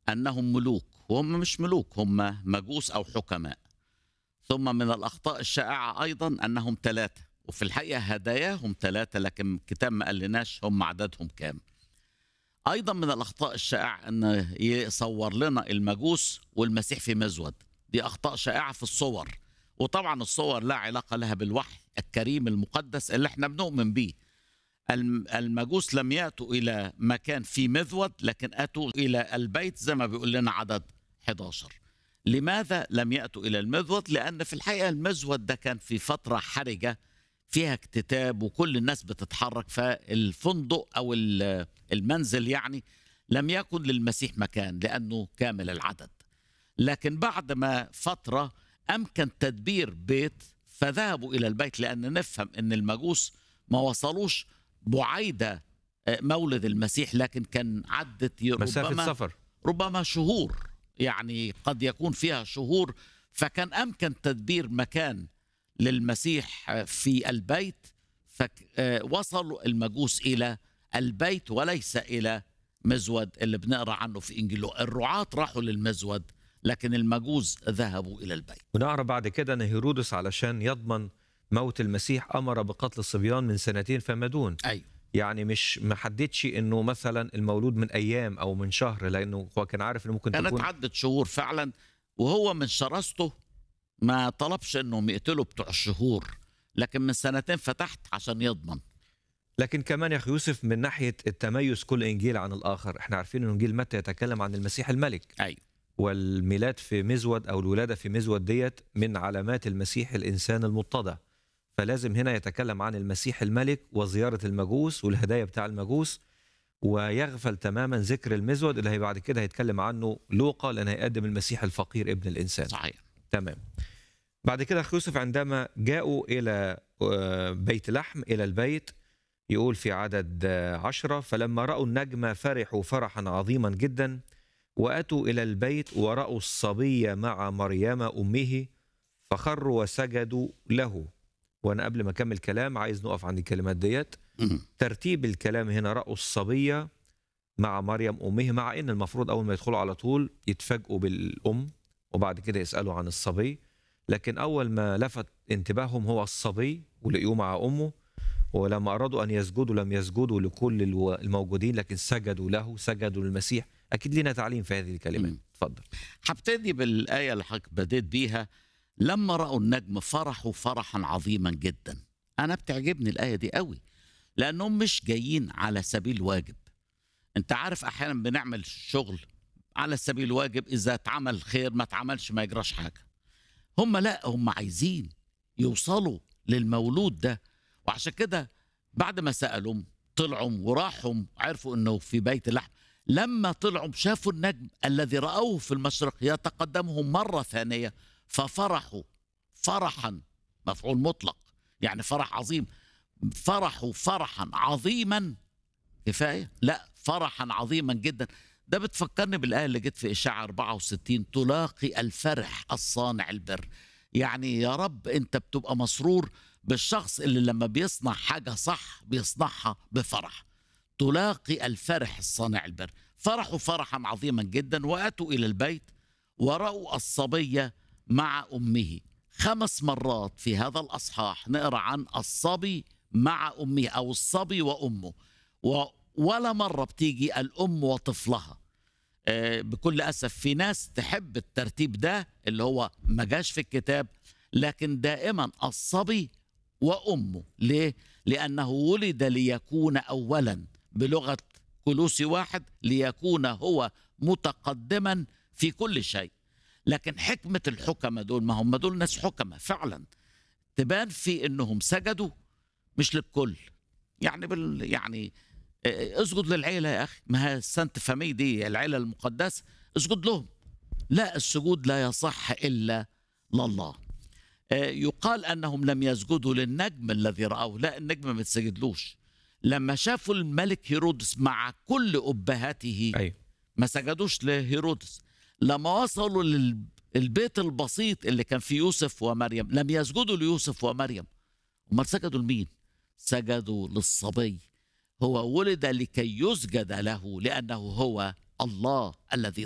انهم ملوك وهم مش ملوك هم مجوس او حكماء ثم من الاخطاء الشائعه ايضا انهم ثلاثه وفي الحقيقه هداياهم ثلاثه لكن الكتاب ما قالناش هم عددهم كام ايضا من الاخطاء الشائعه ان يصور لنا المجوس والمسيح في مزود دي اخطاء شائعه في الصور وطبعا الصور لا علاقه لها بالوحي الكريم المقدس اللي احنا بنؤمن بيه الم- المجوس لم ياتوا الى مكان فيه مذود لكن اتوا الى البيت زي ما بيقول لنا عدد 11 لماذا لم ياتوا الى المذود لان في الحقيقه المذود ده كان في فتره حرجه فيها اكتتاب وكل الناس بتتحرك فالفندق او ال- المنزل يعني لم يكن للمسيح مكان لانه كامل العدد لكن بعد ما فتره امكن تدبير بيت فذهبوا الى البيت لان نفهم ان المجوس ما وصلوش بعيده آه، مولد المسيح لكن كان عدت مسافه ربما سفر ربما شهور يعني قد يكون فيها شهور فكان امكن تدبير مكان للمسيح في البيت فوصلوا المجوس الى البيت وليس الى مزود اللي بنقرا عنه في انجيل لوقا. الرعاة راحوا للمزود لكن المجوس ذهبوا الى البيت ونعرف بعد كده ان هيرودس علشان يضمن موت المسيح امر بقتل الصبيان من سنتين فما دون ايوه يعني مش ما حددش انه مثلا المولود من ايام او من شهر لانه هو كان عارف انه ممكن كانت تكون عدت شهور فعلا وهو من شراسته ما طلبش انهم يقتلوا بتوع الشهور لكن من سنتين فتحت عشان يضمن لكن كمان يا اخي يوسف من ناحيه التميز كل انجيل عن الاخر احنا عارفين ان انجيل متى يتكلم عن المسيح الملك ايوه والميلاد في مزود او الولاده في مزود ديت من علامات المسيح الانسان المتضع فلازم هنا يتكلم عن المسيح الملك وزياره المجوس والهدايا بتاع المجوس ويغفل تماما ذكر المزود اللي هي بعد كده هيتكلم عنه لوقا لان هيقدم المسيح الفقير ابن الانسان صحيح تمام بعد كده أخ يوسف عندما جاءوا إلى آه، بيت لحم إلى البيت يقول في عدد آه، عشرة فلما رأوا النجم فرحوا فرحا عظيما جدا وأتوا إلى البيت ورأوا الصبي مع مريم أمه فخروا وسجدوا له وأنا قبل ما أكمل كلام عايز نقف عند الكلمات ديت مم. ترتيب الكلام هنا رأوا الصبي مع مريم أمه مع إن المفروض أول ما يدخلوا على طول يتفاجئوا بالأم وبعد كده يسألوا عن الصبي لكن أول ما لفت انتباههم هو الصبي ولقيوه مع أمه ولما أرادوا أن يسجدوا لم يسجدوا لكل الو- الموجودين لكن سجدوا له سجدوا للمسيح أكيد لنا تعليم في هذه الكلمات مم. اتفضل هبتدي بالآية اللي حضرتك بديت بيها لما رأوا النجم فرحوا فرحا عظيما جدا أنا بتعجبني الآية دي قوي لأنهم مش جايين على سبيل واجب أنت عارف أحيانا بنعمل شغل على سبيل الواجب إذا اتعمل خير ما اتعملش ما يجراش حاجة هم لا هم عايزين يوصلوا للمولود ده وعشان كده بعد ما سألوا طلعوا وراحوا عرفوا انه في بيت لحم لما طلعوا شافوا النجم الذي رأوه في المشرق يتقدمهم مرة ثانية ففرحوا فرحا مفعول مطلق يعني فرح عظيم فرحوا فرحا عظيما كفاية لا فرحا عظيما جدا ده بتفكرني بالآية اللي جت في إشاعة 64 تلاقي الفرح الصانع البر يعني يا رب أنت بتبقى مسرور بالشخص اللي لما بيصنع حاجة صح بيصنعها بفرح تلاقي الفرح الصانع البر فرحوا فرحا عظيما جدا واتوا الى البيت ورأوا الصبي مع امه خمس مرات في هذا الاصحاح نقرا عن الصبي مع امه او الصبي وامه و ولا مره بتيجي الام وطفلها آه، بكل اسف في ناس تحب الترتيب ده اللي هو ما جاش في الكتاب لكن دائما الصبي وامه ليه لانه ولد ليكون اولا بلغه كلوسي واحد ليكون هو متقدما في كل شيء لكن حكمه الحكمه دول ما هم دول ناس حكمه فعلا تبان في انهم سجدوا مش للكل يعني بال يعني آه، اسجد للعيله يا اخي ما هي السانت فامي دي العيله المقدسه اسجد لهم لا السجود لا يصح الا لله آه، يقال انهم لم يسجدوا للنجم الذي راوه لا النجم ما تسجدلوش لما شافوا الملك هيرودس مع كل ابهاته أيوه ما سجدوش لهيرودس لما وصلوا للبيت البسيط اللي كان فيه يوسف ومريم لم يسجدوا ليوسف ومريم امال سجدوا لمين سجدوا للصبي هو ولد لكي يسجد له لانه هو الله الذي